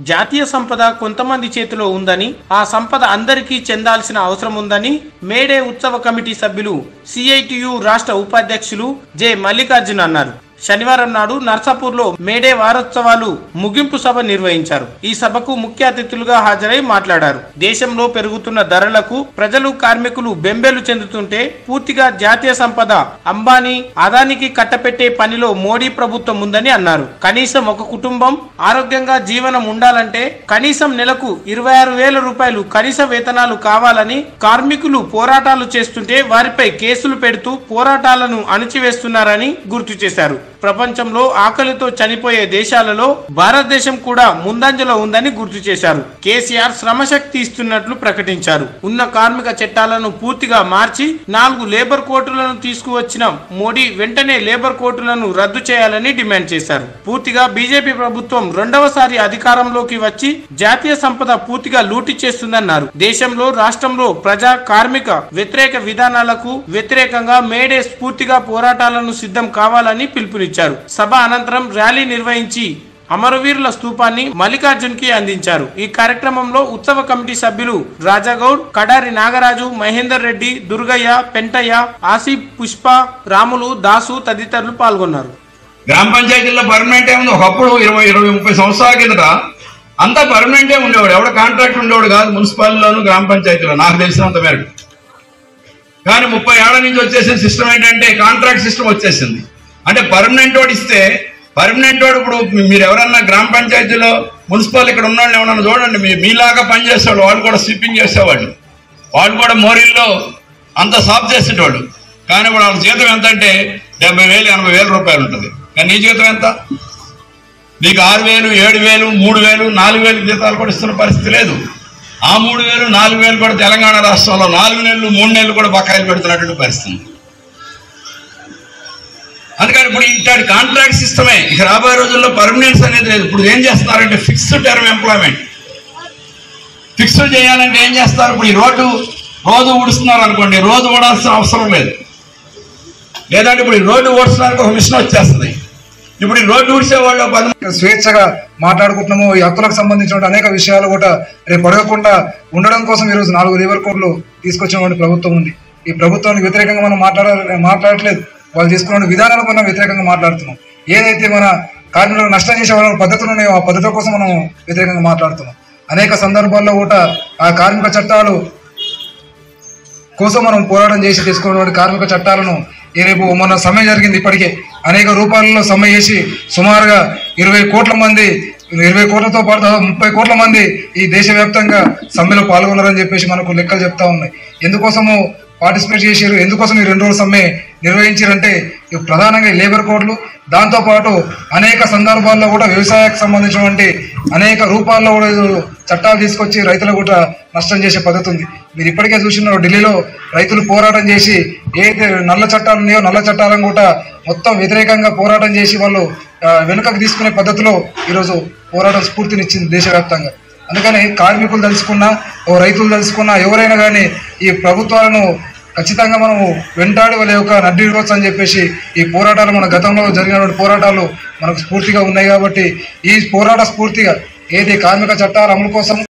జాతీయ సంపద కొంతమంది చేతిలో ఉందని ఆ సంపద అందరికీ చెందాల్సిన అవసరం ఉందని మేడే ఉత్సవ కమిటీ సభ్యులు సిఐటియు రాష్ట్ర ఉపాధ్యక్షులు జె మల్లికార్జున్ అన్నారు శనివారం నాడు నర్సాపూర్లో మేడే వారోత్సవాలు ముగింపు సభ నిర్వహించారు ఈ సభకు ముఖ్య అతిథులుగా హాజరై మాట్లాడారు దేశంలో పెరుగుతున్న ధరలకు ప్రజలు కార్మికులు బెంబేలు చెందుతుంటే పూర్తిగా జాతీయ సంపద అంబానీ అదానికి కట్టపెట్టే పనిలో మోడీ ప్రభుత్వం ఉందని అన్నారు కనీసం ఒక కుటుంబం ఆరోగ్యంగా జీవనం ఉండాలంటే కనీసం నెలకు ఇరవై ఆరు వేల రూపాయలు కనీస వేతనాలు కావాలని కార్మికులు పోరాటాలు చేస్తుంటే వారిపై కేసులు పెడుతూ పోరాటాలను అణిచివేస్తున్నారని గుర్తు చేశారు ప్రపంచంలో ఆకలితో చనిపోయే దేశాలలో భారతదేశం కూడా ముందంజలో ఉందని గుర్తు చేశారు కేసీఆర్ శ్రమశక్తి ఇస్తున్నట్లు ప్రకటించారు ఉన్న కార్మిక చట్టాలను పూర్తిగా మార్చి నాలుగు లేబర్ కోర్టులను తీసుకువచ్చిన మోడీ వెంటనే లేబర్ కోర్టులను రద్దు చేయాలని డిమాండ్ చేశారు పూర్తిగా బీజేపీ ప్రభుత్వం రెండవసారి అధికారంలోకి వచ్చి జాతీయ సంపద పూర్తిగా లూటి చేస్తుందన్నారు దేశంలో రాష్ట్రంలో ప్రజా కార్మిక వ్యతిరేక విధానాలకు వ్యతిరేకంగా మేడే స్ఫూర్తిగా పోరాటాలను సిద్ధం కావాలని పిలుపునిచ్చారు సభ అనంతరం ర్యాలీ నిర్వహించి అమరవీరుల స్తూపాన్ని మల్లికార్జున్ కి అందించారు ఈ కార్యక్రమంలో ఉత్సవ కమిటీ సభ్యులు రాజాగౌడ్ కడారి నాగరాజు మహేందర్ రెడ్డి దుర్గయ్య పెంటయ్య ఆసిఫ్ పుష్ప రాములు దాసు తదితరులు పాల్గొన్నారు గ్రామ పంచాయతీల్లో పర్మనెంట్ ఏముంది ఒకప్పుడు ఇరవై ఇరవై ముప్పై సంవత్సరాల కిందట అంతా పర్మనెంటే ఉండేవాడు ఎవడ కాంట్రాక్ట్ ఉండేవాడు కాదు మున్సిపాలిటీలోను గ్రామ పంచాయతీలో నాకు తెలిసినంత మేరకు కానీ ముప్పై ఏళ్ల నుంచి వచ్చేసిన సిస్టమ్ ఏంటంటే కాంట్రాక్ట్ సిస్టమ్ వచ్చేసింది అంటే పర్మనెంట్ వాడు ఇస్తే పర్మనెంట్ వాడు ఇప్పుడు మీరు ఎవరన్నా గ్రామ పంచాయతీలో మున్సిపల్ ఇక్కడ ఉన్న వాళ్ళు ఏమన్నా చూడండి మీ మీలాగా పనిచేసేవాళ్ళు వాళ్ళు కూడా స్వీపింగ్ చేసేవాళ్ళు వాళ్ళు కూడా మోరీల్లో అంత సాఫ్ చేసేటోళ్ళు కానీ ఇప్పుడు వాళ్ళ జీతం ఎంత అంటే డెబ్బై వేలు ఎనభై వేల రూపాయలు ఉంటుంది కానీ నీ జీతం ఎంత నీకు ఆరు వేలు ఏడు వేలు మూడు వేలు నాలుగు వేలు జీతాలు కూడా ఇస్తున్న పరిస్థితి లేదు ఆ మూడు వేలు నాలుగు వేలు కూడా తెలంగాణ రాష్ట్రంలో నాలుగు నెలలు మూడు నెలలు కూడా బకాయిలు పెడుతున్నటువంటి పరిస్థితి ఉంది. అందుకని ఇప్పుడు ఇట్లాంటి కాంట్రాక్ట్ సిస్టమే ఇక రాబోయే రోజుల్లో పర్మనెన్స్ అనేది లేదు ఇప్పుడు ఏం చేస్తున్నారంటే ఫిక్స్డ్ టర్మ్ ఎంప్లాయ్మెంట్ ఫిక్స్డ్ చేయాలంటే ఏం చేస్తారు ఇప్పుడు ఈ రోడ్డు రోజు ఊడుస్తున్నారు అనుకోండి రోజు ఊడాల్సిన అవసరం లేదు లేదంటే ఇప్పుడు ఈ రోడ్డు ఊడ్చడానికి ఒక మిషన్ వచ్చేస్తుంది ఇప్పుడు ఈ రోడ్డు ఊడ్చే వాళ్ళు ఒక పది మంది స్వేచ్ఛగా మాట్లాడుకుంటున్నాము ఈ హక్కులకు సంబంధించిన అనేక విషయాలు కూడా రేపు అడగకుండా ఉండడం కోసం ఈరోజు నాలుగు లేబర్ కోడ్లు తీసుకొచ్చినటువంటి ప్రభుత్వం ఉంది ఈ ప్రభుత్వానికి వ్యతిరేకంగా మనం మాట్లాడ మాట్లాడట్లేదు వాళ్ళు తీసుకున్న విధానాలకు మనం వ్యతిరేకంగా మాట్లాడుతున్నాం ఏదైతే మన కార్మికులకు నష్టం చేసే వాళ్ళ పద్ధతులు ఉన్నాయో ఆ పద్ధతుల కోసం మనం వ్యతిరేకంగా మాట్లాడుతున్నాం అనేక సందర్భాల్లో కూడా ఆ కార్మిక చట్టాలు కోసం మనం పోరాటం చేసి తీసుకున్నటువంటి కార్మిక చట్టాలను ఈ రేపు మొన్న సమ్మె జరిగింది ఇప్పటికే అనేక రూపాయలలో సమ్మె చేసి సుమారుగా ఇరవై కోట్ల మంది ఇరవై కోట్లతో పాటు దాదాపు ముప్పై కోట్ల మంది ఈ దేశవ్యాప్తంగా సమ్మెలో పాల్గొన్నారని చెప్పేసి మనకు లెక్కలు చెప్తా ఉన్నాయి ఎందుకోసము పార్టిసిపేట్ చేశారు ఎందుకోసం ఈ రెండు రోజుల సమ్మె నిర్వహించారంటే ఇవి ప్రధానంగా ఈ లేబర్ కోడ్లు దాంతోపాటు అనేక సందర్భాల్లో కూడా వ్యవసాయానికి సంబంధించినటువంటి అనేక రూపాల్లో కూడా ఇది చట్టాలు తీసుకొచ్చి రైతులకు కూడా నష్టం చేసే పద్ధతి ఉంది మీరు ఇప్పటికే చూసినారు ఢిల్లీలో రైతులు పోరాటం చేసి ఏదైతే నల్ల చట్టాలు ఉన్నాయో నల్ల చట్టాలను కూడా మొత్తం వ్యతిరేకంగా పోరాటం చేసి వాళ్ళు ఆ, వెనుకకు తీసుకునే పద్ధతిలో ఈరోజు పోరాటం స్ఫూర్తినిచ్చింది దేశవ్యాప్తంగా అందుకని కార్మికులు తెలుసుకున్నా ఓ రైతులు తెలుసుకున్నా ఎవరైనా కానీ ఈ ప్రభుత్వాలను ఖచ్చితంగా మనము వెంటాడి వాళ్ళ యొక్క నడ్డి అని చెప్పేసి ఈ పోరాటాలు మన గతంలో జరిగినటువంటి పోరాటాలు మనకు స్ఫూర్తిగా ఉన్నాయి కాబట్టి ఈ పోరాట స్ఫూర్తిగా ఏది కార్మిక చట్టాల అమలు కోసం